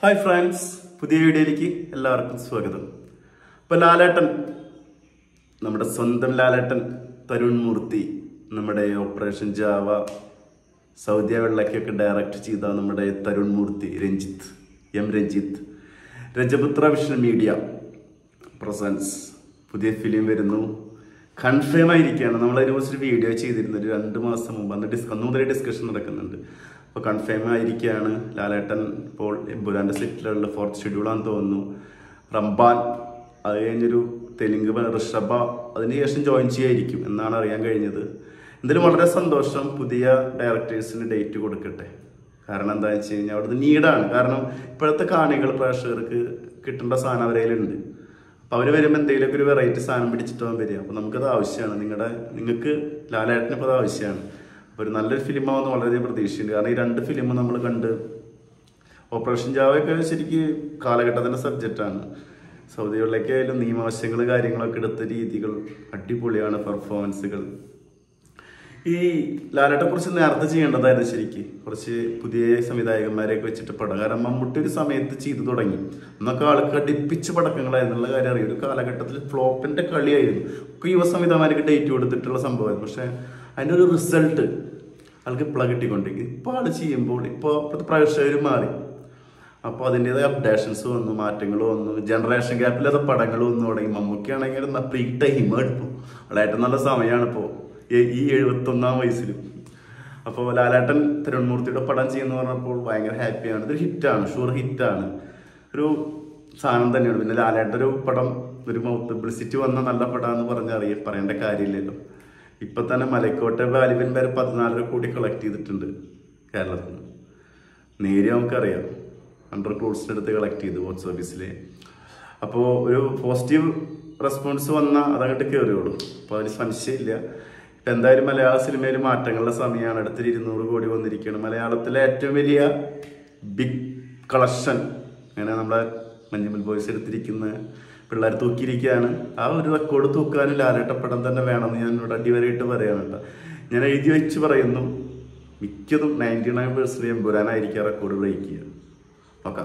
Hi friends പുതിയ വീഡിയോയിലേക്ക് എല്ലാവർക്കും സ്വാഗതം അപ്പോൾ ലാലേട്ടൻ നമ്മുടെ സ്വന്തം ലാലേട്ടൻ തരുൺ മൂർത്തി നമ്മുടെ ഓപ്പറേഷൻ ജാവ സൗദിയ വെള്ളക്കൊക്കെ ഡയറക്റ്റ് ചെയ്ത നമ്മുടെ Tarun Moorthy Ranjith M Ranjith Rajaputra Vishnu media presence പുതിയ ഫിലിം വരുന്നു കൺഫേം ആയിരിക്കുകയാണ് നമ്മൾ അതിനെക്കുറിച്ച് വീഡിയോ ചെയ്തിരുന്നു ഒരു രണ്ട് മാസം മുമ്പ് അന്ന് ഡിസ്ക അന്ന് മുതലേ ഡിസ്കഷൻ നടക്കുന്നുണ്ട് അപ്പോൾ കൺഫേം ആയിരിക്കുകയാണ് ലാലേട്ടൻ ഇപ്പോൾ എമ്പുരാൻ്റെ സെറ്റിലുള്ള ഫോർത്ത് ഷെഡ്യൂളാന്ന് തോന്നുന്നു റംബാൻ അത് കഴിഞ്ഞൊരു തെലുങ്ക് പ- ഋഷഭ അതിനുശേഷം ജോയിൻ ചെയ്യായിരിക്കും എന്നാണ് അറിയാൻ കഴിഞ്ഞത് എന്തായാലും വളരെ സന്തോഷം പുതിയ ഡയറക്ടേഴ്സിന് ഡേറ്റ് കൊടുക്കട്ടെ കാരണം എന്താ വെച്ച് കഴിഞ്ഞാൽ അവിടുത്തെ നീഡാണ് കാരണം ഇപ്പോഴത്തെ കാണികൾ പ്രേക്ഷകർക്ക് കിട്ടേണ്ട സാധനം അവരേലുണ്ട് അപ്പോൾ അവർ വരുമ്പോൾ എന്തെങ്കിലുമൊക്കെ ഒരു വെറൈറ്റി സാധനം പിടിച്ചിട്ടാവും വരിക അപ്പോൾ നമുക്കത് ആവശ്യമാണ് നിങ്ങളുടെ നിങ്ങൾക്ക് ലാലേട്ടന് ഇപ്പോൾ അത് ആവശ്യമാണ് അപ്പോൾ ഒരു നല്ലൊരു ഫിലിമാവുന്ന വളരെയധികം പ്രതീക്ഷയുണ്ട് കാരണം ഈ രണ്ട് ഫിലിം നമ്മൾ കണ്ട് ഓപ്പറേഷൻ ജാവയൊക്കെ ശരിക്ക് കാലഘട്ടത്തിൻ്റെ സബ്ജക്റ്റാണ് സൗദികളിലേക്കായാലും നിയമവശങ്ങൾ കാര്യങ്ങളൊക്കെ എടുത്ത രീതികൾ അടിപൊളിയാണ് പെർഫോമൻസുകൾ ഈ ലാലേട്ടെ കുറിച്ച് നേരത്തെ ചെയ്യേണ്ടതായിരുന്നു ശരിക്ക് കുറച്ച് പുതിയ സംവിധായകന്മാരെയൊക്കെ വെച്ചിട്ട് പടം കാരണം മമ്മൂട്ടി ഒരു സമയത്ത് ചെയ്തു തുടങ്ങി അന്നൊക്കെ ആൾക്ക് അടിപ്പിച്ച് പടക്കങ്ങളായിരുന്നുള്ള കാര്യം അറിയാം ഒരു കാലഘട്ടത്തിൽ ഫ്ലോപ്പിന്റെ കളിയായിരുന്നു ഒക്കെ യുവ സംവിധായകന്മാർക്ക് ഡേറ്റ് കൊടുത്തിട്ടുള്ള സംഭവമായിരുന്നു പക്ഷെ അതിൻ്റെ ഒരു റിസൾട്ട് ആൾക്ക് ഇപ്പോഴാണ് കിട്ടിക്കൊണ്ടിരിക്കും ഇപ്പോൾ ആൾ ചെയ്യുമ്പോൾ ഇപ്പോൾ ഇപ്പോഴത്തെ പ്രേക്ഷകർ മാറി അപ്പോൾ അതിൻ്റെതായ അപ്ഡേഷൻസ് വന്നു മാറ്റങ്ങൾ വന്നു ജനറേഷൻ ഗ്യാപ്പില്ലാത്ത പടങ്ങൾ വന്നു തുടങ്ങി മമ്മൂക്കാണെങ്കിൽ പ്രീ ടൈമാണ് ഇപ്പോൾ ലാലേട്ടൻ നല്ല സമയമാണ് ഇപ്പോൾ ഈ എഴുപത്തൊന്നാം വയസ്സിലും അപ്പോൾ ലാലേട്ടൻ തിരുവണ്ണൂർത്തിയുടെ പടം ചെയ്യുന്ന പറഞ്ഞപ്പോൾ ഭയങ്കര ഹാപ്പിയാണ് ഇതൊരു ഹിറ്റാണ് ഷുവർ ഹിറ്റാണ് ഒരു സാധനം തന്നെയാണ് പിന്നെ ലാലേട്ടൻ ഒരു പടം ഒരു പബ്ലിസിറ്റി വന്ന നല്ല പടമാണെന്ന് പറഞ്ഞാൽ അറിയ പറയേണ്ട കാര്യമില്ലല്ലോ ഇപ്പൊ തന്നെ മലക്കോട്ടെ വാലിബൻ വരെ പതിനാലര കോടി കളക്ട് ചെയ്തിട്ടുണ്ട് കേരളത്തിൽ നിന്ന് നേരിയ നമുക്കറിയാം ഹൺഡ്രഡ് ക്രോഡ്സിൻ്റെ അടുത്ത് കളക്ട് ചെയ്തു ബോക്സ് ഓഫീസിലെ അപ്പോൾ ഒരു പോസിറ്റീവ് റെസ്പോൺസ് വന്നാൽ അതങ്ങോട്ട് കയറിയുള്ളൂ അപ്പോൾ അതിന് സംശയമില്ല ഇപ്പം എന്തായാലും മലയാള സിനിമയിൽ മാറ്റങ്ങളുടെ സമയമാണ് അടുത്തൊരു ഇരുന്നൂറ് കോടി വന്നിരിക്കുകയാണ് മലയാളത്തിലെ ഏറ്റവും വലിയ ബിഗ് കളക്ഷൻ അങ്ങനെ നമ്മുടെ മഞ്ഞുമൽ ബോയ്സ് എടുത്തിരിക്കുന്ന പിള്ളേർ തൂക്കിയിരിക്കുകയാണ് ആ ഒരു റെക്കോർഡ് തൂക്കാനും ലാലേട്ടപ്പടം തന്നെ വേണമെന്ന് ഞാൻ ഇവിടെ അടിവരായിട്ട് പറയാണ് കേട്ടോ ഞാൻ എഴുതി വെച്ച് പറയുന്നു മിക്കതും നയൻറ്റി നയൻ പെർസെൻറ്റ് എമ്പുരാനായിരിക്കും റെക്കോർഡ് ബ്രേക്ക് ചെയ്യുക നോക്കാം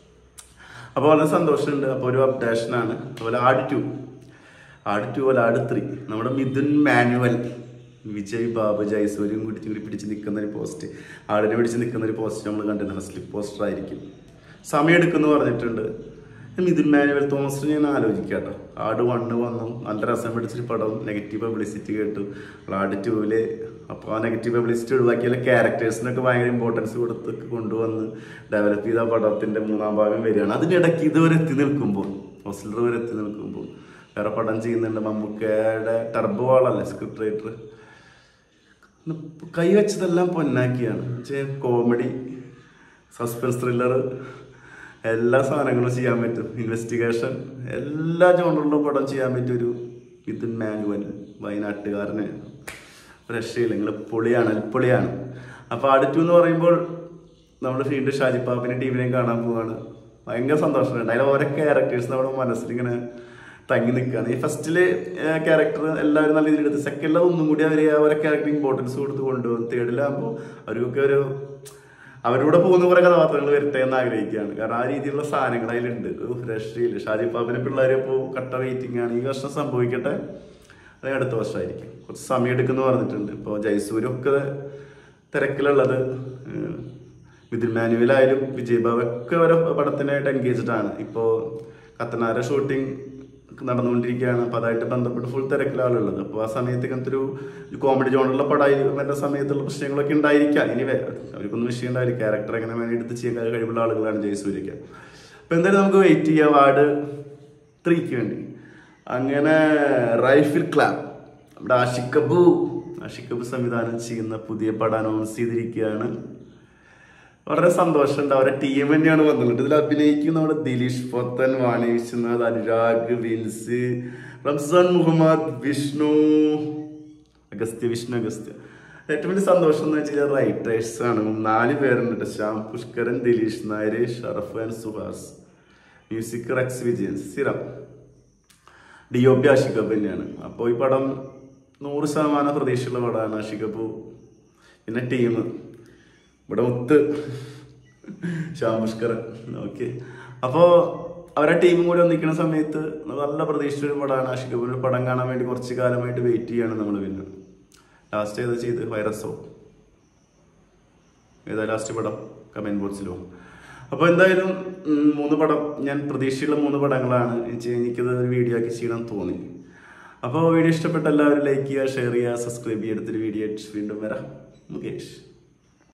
അപ്പോൾ വളരെ സന്തോഷമുണ്ട് അപ്പോൾ ഒരു അപ്ഡേഷനാണ് അതുപോലെ ആട് ടു ആട് ടു പോലെ ആട് ത്രീ നമ്മുടെ മിഥുൻ മാനുവൽ വിജയ് ബാബു ജയസൂര്യം കൂടി കൂടി പിടിച്ച് നിൽക്കുന്ന ഒരു പോസ്റ്റ് ആടിനെ പിടിച്ച് നിൽക്കുന്ന ഒരു പോസ്റ്റ് നമ്മൾ കണ്ടിട്ടുണ്ട് സ്ലിപ്പ് പോസ്റ്റർ ആയിരിക്കും സമയം എടുക്കുമെന്ന് പറഞ്ഞിട്ടുണ്ട് മിഥുൻ മാനുവൽ തോമസിന് ഞാൻ ആലോചിക്കാട്ടോ ആട് വണ്ണ് വന്നു നല്ല രസം പിടിച്ചൊരു പടം നെഗറ്റീവ് പബ്ലിസിറ്റി കേട്ടു ആട് ടൂവില് അപ്പോൾ ആ നെഗറ്റീവ് പബ്ലിസിറ്റി ഒഴിവാക്കിയാൽ ക്യാരക്ടേഴ്സിനൊക്കെ ഭയങ്കര ഇമ്പോർട്ടൻസ് കൊടുത്ത് കൊണ്ടുവന്ന് ഡെവലപ്പ് ചെയ്ത പടത്തിന്റെ മൂന്നാം ഭാഗം വരികയാണ് അതിനിടയ്ക്ക് ഇതുവരെ എത്തി നിൽക്കുമ്പോൾ ഹോസ്റ്റലർ വരെ എത്തി നിൽക്കുമ്പോൾ വേറെ പടം ചെയ്യുന്നുണ്ട് മമ്മൂക്കയുടെ ടർബോ ആളല്ലേ സ്ക്രിപ്റ്റ് റൈറ്റർ കൈവച്ചതെല്ലാം പൊന്നാക്കിയാണ് കോമഡി സസ്പെൻസ് ത്രില്ലർ എല്ലാ സാധനങ്ങളും ചെയ്യാൻ പറ്റും ഇൻവെസ്റ്റിഗേഷൻ എല്ലാ ജോണറിലുള്ള പടം ചെയ്യാൻ പറ്റിയ ഒരു മിഥുൻ മാനുവൽ വയനാട്ടുകാരന് രക്ഷയില്ല നിങ്ങൾ പൊളിയാണ് പൊളിയാണ് അപ്പോൾ അടുത്തു എന്ന് പറയുമ്പോൾ നമ്മൾ വീണ്ടും ഷാജിപ്പാപ്പിനെ ടീമിനെയും കാണാൻ പോവാണ് ഭയങ്കര സന്തോഷമുണ്ട് അതിൽ ഓരോ ക്യാരക്ടേഴ്സ് നമ്മുടെ മനസ്സിലിങ്ങനെ തങ്ങി നിൽക്കുകയാണ് ഈ ഫസ്റ്റില് ക്യാരക്ടർ എല്ലാവരും നല്ല രീതിയിൽ എടുത്ത് സെക്കൻഡിൽ ഒന്നും കൂടി അവർ അവരെ ക്യാരക്ടർ ഇമ്പോർട്ടൻസ് കൊടുത്ത് കൊണ്ടുപോകും തേർഡിലാകുമ്പോൾ അവർക്കൊക്കെ ഒരു അവരുടെ പോകുന്ന കുറെ കഥാപാത്രങ്ങൾ വരട്ടെ എന്ന് ആഗ്രഹിക്കുകയാണ് കാരണം ആ രീതിയിലുള്ള സാധനങ്ങൾ അതിലുണ്ട് ഉഫ്, രക്ഷയില്ല ഷാജി പാപ്പിനെ പിള്ളേരെ ഇപ്പോൾ കട്ട വെയിറ്റിംഗ് ആണ് ഈ വർഷം സംഭവിക്കട്ടെ അത് അടുത്ത വർഷമായിരിക്കും കുറച്ച് സമയം എടുക്കുമെന്ന് പറഞ്ഞിട്ടുണ്ട് ഇപ്പോൾ ജയസൂര്യം ഒക്കെ തിരക്കിലുള്ളത് ഏഹ്, മിഥുൻ മാനുവലായാലും വിജയ് ബാബു ഒക്കെ ഓരോ പടത്തിനായിട്ട് എൻഗേജ്ഡ് ആണ് ഇപ്പോൾ കത്തനാര ഷൂട്ടിംഗ് നടന്നുകൊണ്ടിരിക്കുകയാണ് അപ്പോൾ അതായിട്ട് ബന്ധപ്പെട്ട് ഫുൾ തിരക്കിലാളുള്ളത് അപ്പോൾ ആ സമയത്ത് ഇങ്ങനത്തെ ഒരു കോമഡി ജോണുള്ള പടമായി വരുന്ന സമയത്തുള്ള പ്രശ്നങ്ങളൊക്കെ ഉണ്ടായിരിക്കാം ഇനി വേ- അവർക്കൊന്നും വിഷയം ഉണ്ടാവില്ല ക്യാരക്ടർ എങ്ങനെ വേണ്ടി എടുത്ത് ചെയ്യാൻ കഴിവുള്ള ആളുകളാണ് ജയസൂര്യക്ക് അപ്പോൾ എന്തായാലും നമുക്ക് വെയിറ്റ് ചെയ്യാം വാർഡ് ത്രീക്ക് വേണ്ടി അങ്ങനെ റൈഫിൾ ക്ലാബ് നമ്മുടെ ആഷിക്കബു ആഷിക്കബു സംവിധാനം ചെയ്യുന്ന പുതിയ പടം അനൗൺസ് ചെയ്തിരിക്കുകയാണ് വളരെ സന്തോഷമുണ്ട് അവരെ ടീം തന്നെയാണ് വന്നിട്ടുണ്ട് ഇതിൽ അഭിനയിക്കും നമ്മുടെ ദിലീഷ് പൊത്തൻ വാണി വിശ്വനാഥ് അനുരാഗ് വിൻസ് റംസാൻ മുഹമ്മദ് വിഷ്ണു അഗസ്ത്യ വിഷ്ണു അഗസ്ത്യ ഏറ്റവും വലിയ സന്തോഷം എന്ന് വെച്ചാൽ റൈറ്റേഴ്സ് ആണ് നാല് പേരുണ്ട് കേട്ടോ. ശ്യാം പുഷ്കരൻ ദിലീഷ് നായർ ഷറഫ് ആൻഡ് സുഹാസ് മ്യൂസിക് റെക്സ് വിജയൻ സ്ഥിരം ഡി ഒ പി ആഷിഖബ് തന്നെയാണ് അപ്പോൾ ഈ പടം നൂറ് ശതമാനം പ്രതീക്ഷയുള്ള പടമാണ് ആഷിഖബു പിന്നെ ടീം ഇവിടെ ഒത്ത് ശ്യാം ഓക്കെ അപ്പോൾ അവരെ ടീമും കൂടി ഒന്നിക്കുന്ന സമയത്ത് നല്ല പ്രതീക്ഷിച്ചൊരു പടമാണ് ആഷിക് കപൂർ പടം കാണാൻ വേണ്ടി കുറച്ച് കാലമായിട്ട് വെയിറ്റ് ചെയ്യാണ് നമ്മൾ പിന്നെ ലാസ്റ്റ് ഏതാ ചെയ്ത് വൈറസോ ഏതാ ലാസ്റ്റ് പടം കമന്റ് ബോക്സിലോ അപ്പോൾ എന്തായാലും ഉം, മൂന്ന് പടം ഞാൻ പ്രതീക്ഷയുള്ള മൂന്ന് പടങ്ങളാണ് എനിക്ക് എനിക്കത് ഒരു വീഡിയോ ആക്കി ചെയ്യണം തോന്നി അപ്പോൾ വീഡിയോ ഇഷ്ടപ്പെട്ട എല്ലാവരും ലൈക്ക് ചെയ്യുക ഷെയർ ചെയ്യുക സബ്സ്ക്രൈബ് ചെയ്യുക അടുത്തൊരു വീഡിയോ ആയിട്ട് വീണ്ടും വരാം മുകേഷ്